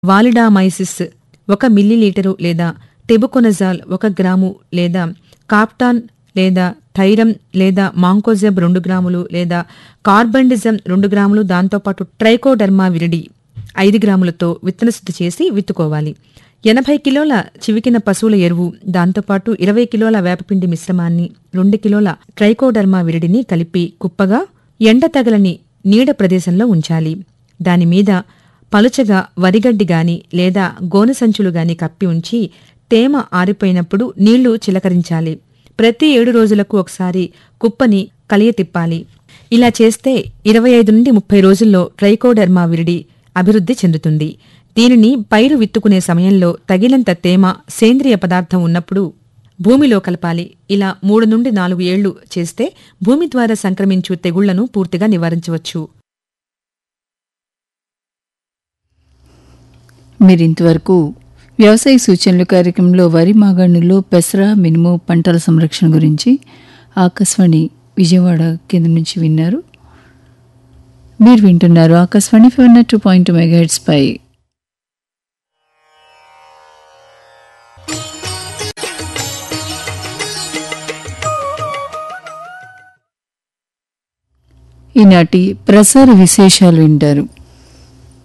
వాలిడామైసిస్ ఒక మిల్లీలీటరు లేదా టెబుకొనజాల్ ఒక గ్రాము లేదా కాప్టాన్ లేదా థైరం లేదా మాంకోజెబ్ రెండు గ్రాములు లేదా కార్బండిజం రెండు గ్రాములు దాంతోపాటు ట్రైకోడర్మా విరిడి ఐదు గ్రాములతో విత్తన శుద్ధి చేసి విత్తుకోవాలి ఎనభై కిలోల చివికిన పశువుల ఎరువు దాంతోపాటు ఇరవై కిలోల వేపపిండి మిశ్రమాన్ని రెండు కిలోల ట్రైకోడర్మా విరిడిని కలిపి కుప్పగా ఎండ తగలని నీడ ప్రదేశంలో ఉంచాలి దానిమీద పలుచగా వరిగడ్డి గాని లేదా గోనె సంచులు గాని కప్పి ఉంచి తేమ ఆరిపోయినప్పుడు నీళ్లు చిలకరించాలి ప్రతి ఏడు రోజులకు ఒకసారి కుప్పని కలియ తిప్పాలి ఇలా చేస్తే ఇరవై ఐదు నుండి ముప్పై రోజుల్లో ట్రైకోడర్మా విరిడి అభివృద్ధి చెందుతుంది దీనిని పైరు విత్తుకునే సమయంలో తగినంత తేమ సేంద్రియ పదార్థం ఉన్నప్పుడు భూమిలో కలపాలి ఇలా మూడు నుండి నాలుగు ఏళ్లు చేస్తే భూమి ద్వారా సంక్రమించు తెగుళ్లను పూర్తిగా నివారించవచ్చు మీరింతవరకు వ్యవసాయ సూచనలు కార్యక్రమంలో వరి మాగాణుల్లో పెసర మినుము పంటల సంరక్షణ గురించి ఆకాశవాణి విజయవాడ కేంద్రం నుంచి విన్నారు మీరు వింటున్నారు ఆకాశవాణి ఫివర్ టూ పాయింట్ మెగాహెడ్స్ పై ఈనాటి ప్రసార విశేషాలు వింటారు